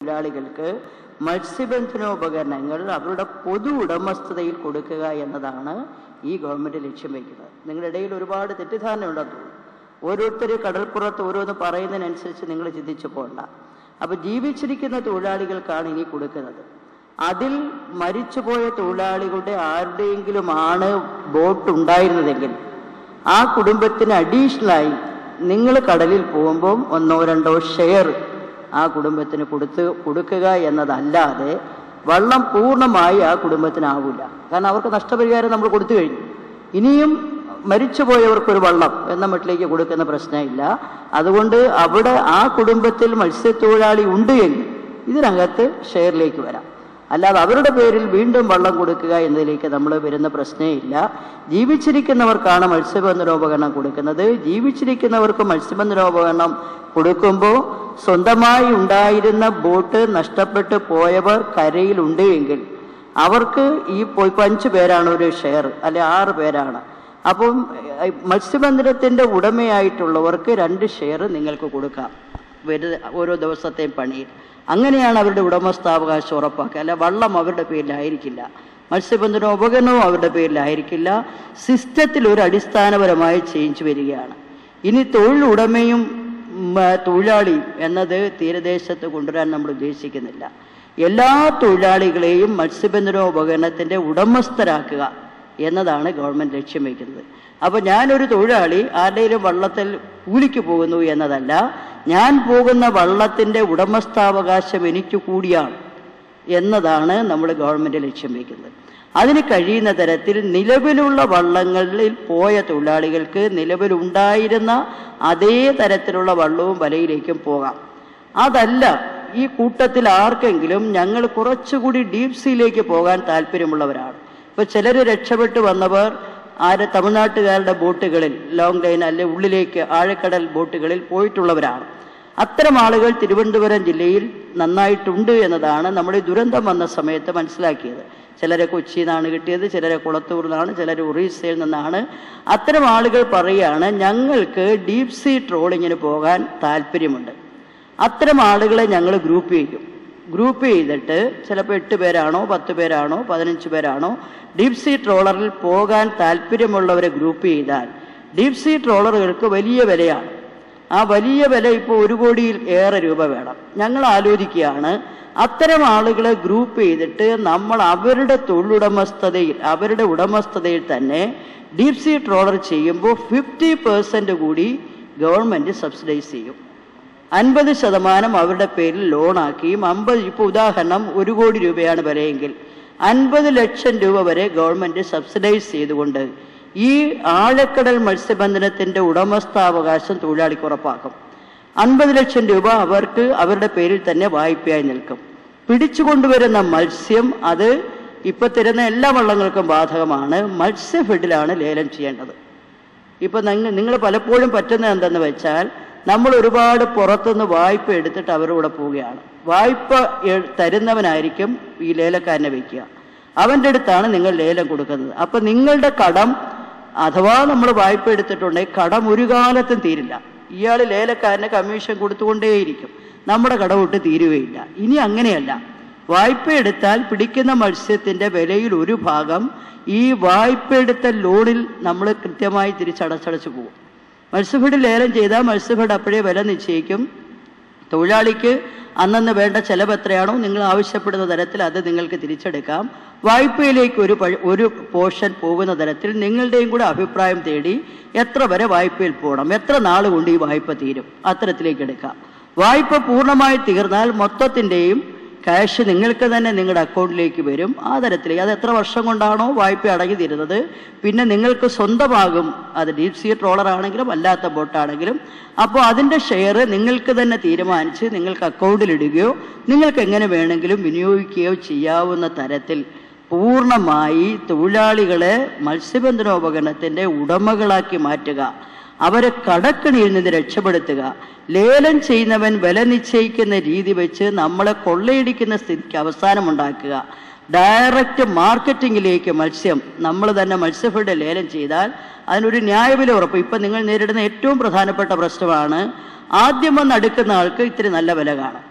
തൊഴിലാളികൾക്ക് മത്സ്യബന്ധനോപകരണങ്ങൾ അവരുടെ പൊതു ഉടമസ്ഥതയിൽ കൊടുക്കുക എന്നതാണ് ഈ ഗവൺമെന്റ് ലക്ഷ്യം വയ്ക്കുന്നത് നിങ്ങളുടെ ഇടയിൽ ഒരുപാട് തെറ്റിദ്ധാരണ ഉണ്ടെന്ന് തോന്നുന്നു ഓരോരുത്തർ കടൽപ്പുറത്ത് ഓരോന്ന് പറയുന്നതിനനുസരിച്ച് നിങ്ങൾ ചിന്തിച്ചു പോകണ്ട അപ്പൊ ജീവിച്ചിരിക്കുന്ന തൊഴിലാളികൾക്കാണ് ഇനി കൊടുക്കുന്നത് അതിൽ മരിച്ചുപോയ തൊഴിലാളികളുടെ ആരുടെയെങ്കിലും ആണ് ബോട്ട് ഉണ്ടായിരുന്നതെങ്കിൽ ആ കുടുംബത്തിന് അഡീഷണലായി നിങ്ങൾ കടലിൽ പോകുമ്പോൾ ഒന്നോ രണ്ടോ ഷെയർ ആ കുടുംബത്തിന് കൊടുത്ത് കൊടുക്കുക എന്നതല്ലാതെ വള്ളം പൂർണ്ണമായി ആ കുടുംബത്തിനാവില്ല കാരണം അവർക്ക് നഷ്ടപരിഹാരം നമ്മൾ കൊടുത്തു കഴിഞ്ഞു ഇനിയും മരിച്ചുപോയവർക്കൊരു വള്ളം എന്ന മട്ടിലേക്ക് കൊടുക്കുന്ന പ്രശ്നമില്ല അതുകൊണ്ട് അവിടെ ആ കുടുംബത്തിൽ മത്സ്യത്തൊഴിലാളി ഉണ്ട് എങ്കിൽ ഇതിനകത്ത് ഷെയറിലേക്ക് വരാം അല്ലാതെ അവരുടെ പേരിൽ വീണ്ടും വള്ളം കൊടുക്കുക എന്നതിലേക്ക് നമ്മൾ വരുന്ന പ്രശ്നമില്ല ജീവിച്ചിരിക്കുന്നവർക്കാണ് മത്സ്യബന്ധനോപകരണം കൊടുക്കുന്നത് ജീവിച്ചിരിക്കുന്നവർക്ക് മത്സ്യബന്ധനോപകരണം കൊടുക്കുമ്പോൾ സ്വന്തമായി ഉണ്ടായിരുന്ന ബോട്ട് നഷ്ടപ്പെട്ടു പോയവർ കരയിലുണ്ട് എങ്കിൽ അവർക്ക് ഈ പൊ- ഇപ്പൊ അഞ്ച് പേരാണ് ഒരു ഷെയർ അല്ലെ ആറ് പേരാണ് അപ്പം ഏഹ്, മത്സ്യബന്ധനത്തിന്റെ ഉടമയായിട്ടുള്ളവർക്ക് രണ്ട് ഷെയർ നിങ്ങൾക്ക് കൊടുക്കാം വരു ഓരോ ദിവസത്തെയും പണിയിൽ അങ്ങനെയാണ് അവരുടെ ഉടമസ്ഥാവകാശം ഉറപ്പാക്കുക അല്ല വള്ളം അവരുടെ പേരിലായിരിക്കില്ല മത്സ്യബന്ധന ഉപകരണവും അവരുടെ പേരിലായിരിക്കില്ല സിസ്റ്റത്തിൽ ഒരു അടിസ്ഥാനപരമായ ചേഞ്ച് വരികയാണ് ഇനി തൊഴിൽ ഉടമയും ഉം, ആ, തൊഴിലാളിയും എന്നത് തീരദേശത്ത് കൊണ്ടുവരാൻ നമ്മൾ ഉദ്ദേശിക്കുന്നില്ല എല്ലാ തൊഴിലാളികളെയും മത്സ്യബന്ധന ഉപകരണത്തിന്റെ ഉടമസ്ഥരാക്കുക എന്നതാണ് ഗവൺമെന്റ് ലക്ഷ്യം വയ്ക്കുന്നത് അപ്പൊ ഞാനൊരു തൊഴിലാളി ആരുടെയും വള്ളത്തിൽ കൂലിക്ക് പോകുന്നു എന്നതല്ല ഞാൻ പോകുന്ന വള്ളത്തിന്റെ ഉടമസ്ഥാവകാശം എനിക്ക് കൂടിയാണ് എന്നതാണ് നമ്മൾ ഗവൺമെന്റ് ലക്ഷ്യം വയ്ക്കുന്നത് അതിന് കഴിയുന്ന തരത്തിൽ നിലവിലുള്ള വള്ളങ്ങളിൽ പോയ തൊഴിലാളികൾക്ക് നിലവിലുണ്ടായിരുന്ന അതേ തരത്തിലുള്ള വള്ളവും വലയിലേക്കും പോകാം അതല്ല ഈ കൂട്ടത്തിൽ ആർക്കെങ്കിലും ഞങ്ങൾ കുറച്ചുകൂടി ഡീപ് സീയിലേക്ക് പോകാൻ താല്പര്യമുള്ളവരാണ് ഇപ്പൊ ചിലർ രക്ഷപ്പെട്ടു വന്നവർ ആര് തമിഴ്നാട്ടുകാരുടെ ബോട്ടുകളിൽ ലോങ് ലൈൻ അല്ലെ ഉള്ളിലേക്ക് ആഴക്കടൽ ബോട്ടുകളിൽ പോയിട്ടുള്ളവരാണ് അത്തരം ആളുകൾ തിരുവനന്തപുരം ജില്ലയിൽ നന്നായിട്ടുണ്ട് എന്നതാണ് നമ്മുടെ ഈ ദുരന്തം വന്ന സമയത്ത് മനസ്സിലാക്കിയത് ചിലരെ കൊച്ചിയിൽ നിന്നാണ് കിട്ടിയത് ചിലരെ കുളത്തൂരിൽ നിന്നാണ് ചിലർ ഒറീസയിൽ നിന്നാണ് അത്തരം ആളുകൾ പറയുകയാണ് ഞങ്ങൾക്ക് ഡീപ് സീ ട്രോളിങ്ങിന് പോകാൻ താല്പര്യമുണ്ട് അത്തരം ആളുകളെ ഞങ്ങൾ ഗ്രൂപ്പ് ചെയ്യും ഗ്രൂപ്പ് ചെയ്തിട്ട് ചിലപ്പോൾ എട്ട് പേരാണോ പത്ത് പേരാണോ പതിനഞ്ച് പേരാണോ ഡീപ് സീ ട്രോളറിൽ പോകാൻ താല്പര്യമുള്ളവരെ ഗ്രൂപ്പ് ചെയ്താൽ ഡീപ് സീ ട്രോളറുകൾക്ക് വലിയ വിലയാണ് ആ വലിയ വില ഇപ്പോൾ ഒരു കോടിയിൽ ഏറെ രൂപ വേണം ഞങ്ങൾ ആലോചിക്കുകയാണ് അത്തരം ആളുകളെ ഗ്രൂപ്പ് ചെയ്തിട്ട് നമ്മൾ അവരുടെ തൊഴിലുടമസ്ഥതയിൽ അവരുടെ ഉടമസ്ഥതയിൽ തന്നെ ഡീപ് സീ ട്രോളർ ചെയ്യുമ്പോൾ ഫിഫ്റ്റി പെർസെൻറ്റ് കൂടി ഗവൺമെൻറ് സബ്സിഡൈസ് ചെയ്യും അൻപത് ശതമാനം അവരുടെ പേരിൽ ലോണാക്കിയും അമ്പത് ഇപ്പോൾ ഉദാഹരണം ഒരു കോടി രൂപയാണ് വിലയെങ്കിൽ അൻപത് ലക്ഷം രൂപ വരെ ഗവൺമെന്റ് സബ്സിഡൈസ് ചെയ്തുകൊണ്ട് ഈ ആഴക്കടൽ മത്സ്യബന്ധനത്തിന്റെ ഉടമസ്ഥാവകാശം തൊഴിലാളിക്ക് ഉറപ്പാക്കും അൻപത് ലക്ഷം രൂപ അവർക്ക് അവരുടെ പേരിൽ തന്നെ വായ്പയായി നിൽക്കും പിടിച്ചുകൊണ്ടുവരുന്ന മത്സ്യം അത് ഇപ്പൊ തരുന്ന എല്ലാ വള്ളങ്ങൾക്കും ബാധകമാണ് മത്സ്യഫെഡിലാണ് ലേലം ചെയ്യേണ്ടത് ഇപ്പൊ നിങ്ങൾ നിങ്ങൾ പലപ്പോഴും പറ്റുന്നത് എന്തെന്ന് വെച്ചാൽ നമ്മൾ ഒരുപാട് പുറത്തുനിന്ന് വായ്പ എടുത്തിട്ട് അവരുടെ കൂടെ പോവുകയാണ് വായ്പ എ- തരുന്നവനായിരിക്കും ഈ ലേലക്കാരനെ വെക്കുക അവൻ്റെ അടുത്താണ് നിങ്ങൾ ലേലം കൊടുക്കുന്നത് അപ്പൊ നിങ്ങളുടെ കടം അഥവാ നമ്മൾ വായ്പ എടുത്തിട്ടുണ്ടെങ്കിൽ കടം ഒരു കാലത്തും തീരില്ല ഇയാൾ ലേലക്കാരന് കമ്മീഷൻ കൊടുത്തുകൊണ്ടേയിരിക്കും നമ്മുടെ കടമൊട്ട് തീരുകയില്ല ഇനി അങ്ങനെയല്ല വായ്പ എടുത്താൽ പിടിക്കുന്ന മത്സ്യത്തിന്റെ വിലയിൽ ഒരു ഭാഗം ഈ വായ്പ എടുത്ത ലോണിൽ നമ്മൾ കൃത്യമായി തിരിച്ചടച്ചടച്ചു പോകും മത്സ്യഫെഡ് ലേലം ചെയ്താൽ മത്സ്യഫെഡ് അപ്പോഴേ വില നിശ്ചയിക്കും തൊഴിലാളിക്ക് അന്നന്ന് വേണ്ട ചെലവ് എത്രയാണോ നിങ്ങൾ ആവശ്യപ്പെടുന്ന തരത്തിൽ അത് നിങ്ങൾക്ക് തിരിച്ചെടുക്കാം വായ്പയിലേക്ക് ഒരു പഴ- ഒരു പോർഷൻ പോകുന്ന തരത്തിൽ നിങ്ങളുടെയും കൂടെ അഭിപ്രായം തേടി എത്ര വരെ വായ്പയിൽ പോകണം എത്ര നാൾ കൊണ്ട് ഈ വായ്പ തീരും അത്തരത്തിലേക്ക് എടുക്കാം വായ്പ പൂർണ്ണമായി തീർന്നാൽ മൊത്തത്തിൻ്റെയും ക്യാഷ് നിങ്ങൾക്ക് തന്നെ നിങ്ങളുടെ അക്കൗണ്ടിലേക്ക് വരും ആ തരത്തിലേക്ക് അത് എത്ര വർഷം കൊണ്ടാണോ വായ്പ അടങ്ങി തീരുന്നത് പിന്നെ നിങ്ങൾക്ക് സ്വന്തമാകും അത് ഡീപ് സീ ട്രോളർ ആണെങ്കിലും അല്ലാത്ത ബോട്ടാണെങ്കിലും അപ്പോൾ അതിൻ്റെ ഷെയർ നിങ്ങൾക്ക് തന്നെ തീരുമാനിച്ച് നിങ്ങൾക്ക് അക്കൗണ്ടിൽ ഇടുകയോ നിങ്ങൾക്ക് എങ്ങനെ വേണമെങ്കിലും വിനിയോഗിക്കുകയോ ചെയ്യാവുന്ന തരത്തിൽ പൂർണ്ണമായി തൊഴിലാളികളെ മത്സ്യബന്ധനോപകരണത്തിൻ്റെ ഉടമകളാക്കി മാറ്റുക അവരെ കടക്കണിയിൽ നിന്ന് രക്ഷപ്പെടുത്തുക ലേലം ചെയ്യുന്നവൻ വില നിശ്ചയിക്കുന്ന രീതി വെച്ച് നമ്മളെ കൊള്ളയടിക്കുന്ന സ്ഥിതിക്ക് അവസാനമുണ്ടാക്കുക ഡയറക്റ്റ് മാർക്കറ്റിങ്ങിലേക്ക് മത്സ്യം നമ്മൾ തന്നെ മത്സ്യഫെഡ് ലേലം ചെയ്താൽ അതിനൊരു ന്യായവില ഉറപ്പ് ഇപ്പം നിങ്ങൾ നേരിടുന്ന ഏറ്റവും പ്രധാനപ്പെട്ട പ്രശ്നമാണ് ആദ്യം വന്ന് അടുക്കുന്ന ആൾക്ക് ഇത്തിരി നല്ല വില കാണും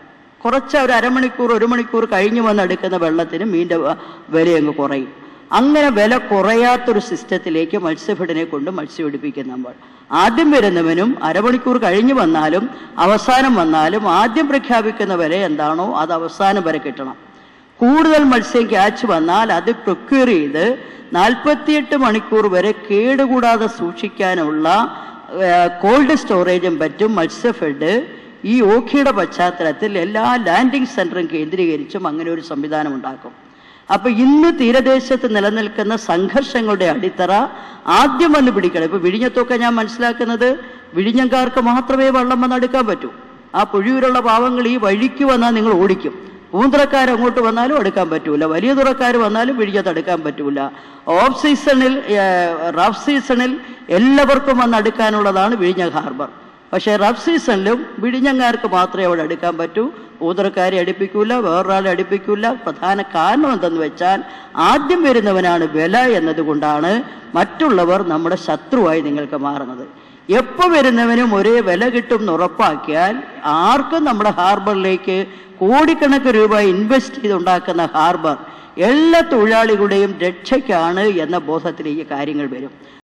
കുറച്ച് ഒരു അരമണിക്കൂർ ഒരു മണിക്കൂർ കഴിഞ്ഞ് വന്ന് എടുക്കുന്ന വെള്ളത്തിന് മീൻ്റെ വ- വില അങ്ങ് കുറയും അങ്ങനെ വില കുറയാത്തൊരു സിസ്റ്റത്തിലേക്ക് മത്സ്യഫെഡിനെ കൊണ്ട് മത്സ്യപിടിപ്പിക്കും നമ്മൾ ആദ്യം വരുന്നവനും അരമണിക്കൂർ കഴിഞ്ഞ് വന്നാലും അവസാനം വന്നാലും ആദ്യം പ്രഖ്യാപിക്കുന്ന വില എന്താണോ അത് അവസാനം വരെ കിട്ടണം കൂടുതൽ മത്സ്യം ക്യാച്ച് വന്നാൽ അത് പ്രൊക്യൂർ ചെയ്ത് നാൽപ്പത്തിയെട്ട് മണിക്കൂർ വരെ കേടുകൂടാതെ സൂക്ഷിക്കാനുള്ള കോൾഡ് സ്റ്റോറേജും പറ്റും മത്സ്യഫെഡ് ഈ ഓഖിയുടെ പശ്ചാത്തലത്തിൽ എല്ലാ ലാൻഡിംഗ് സെന്ററും കേന്ദ്രീകരിച്ചും അങ്ങനെ ഒരു സംവിധാനം ഉണ്ടാക്കും അപ്പൊ ഇന്ന് തീരദേശത്ത് നിലനിൽക്കുന്ന സംഘർഷങ്ങളുടെ അടിത്തറ ആദ്യം വന്ന് പിടിക്കണം ഇപ്പൊ വിഴിഞ്ഞത്തൊക്കെ ഞാൻ മനസ്സിലാക്കുന്നത് വിഴിഞ്ഞങ്കാർക്ക് മാത്രമേ വള്ളം വന്നെടുക്കാൻ പറ്റൂ ആ പുഴിയൂരുള്ള പാവങ്ങൾ ഈ വഴിക്ക് വന്നാൽ നിങ്ങൾ ഓടിക്കും പൂന്തറക്കാർ അങ്ങോട്ട് വന്നാലും എടുക്കാൻ പറ്റൂല വലിയ തുറക്കാർ വന്നാലും വിഴിഞ്ഞത്ത് എടുക്കാൻ പറ്റൂല ഓഫ് സീസണിൽ റഫ് സീസണിൽ എല്ലാവർക്കും വന്ന് അടുക്കാനുള്ളതാണ് വിഴിഞ്ഞ ഹാർബർ പക്ഷേ റഫ് സീസണിലും വിഴിഞ്ഞങ്ങാർക്ക് മാത്രമേ അവിടെ എടുക്കാൻ പറ്റൂ ഊതറക്കാരെ അടുപ്പിക്കൂല വേറൊരാളെ അടുപ്പിക്കൂല പ്രധാന കാരണം എന്തെന്ന് വെച്ചാൽ ആദ്യം വരുന്നവനാണ് വില എന്നതുകൊണ്ടാണ് മറ്റുള്ളവർ നമ്മുടെ ശത്രുവായി നിങ്ങൾക്ക് മാറുന്നത് എപ്പോൾ വരുന്നവനും ഒരേ വില കിട്ടും എന്ന് ഉറപ്പാക്കിയാൽ ആർക്കും നമ്മുടെ ഹാർബറിലേക്ക് കോടിക്കണക്കിന് രൂപ ഇൻവെസ്റ്റ് ചെയ്തുണ്ടാക്കുന്ന ഹാർബർ എല്ലാ തൊഴിലാളികളുടെയും രക്ഷയ്ക്കാണ് എന്ന ബോധത്തിലേക്ക് കാര്യങ്ങൾ വരും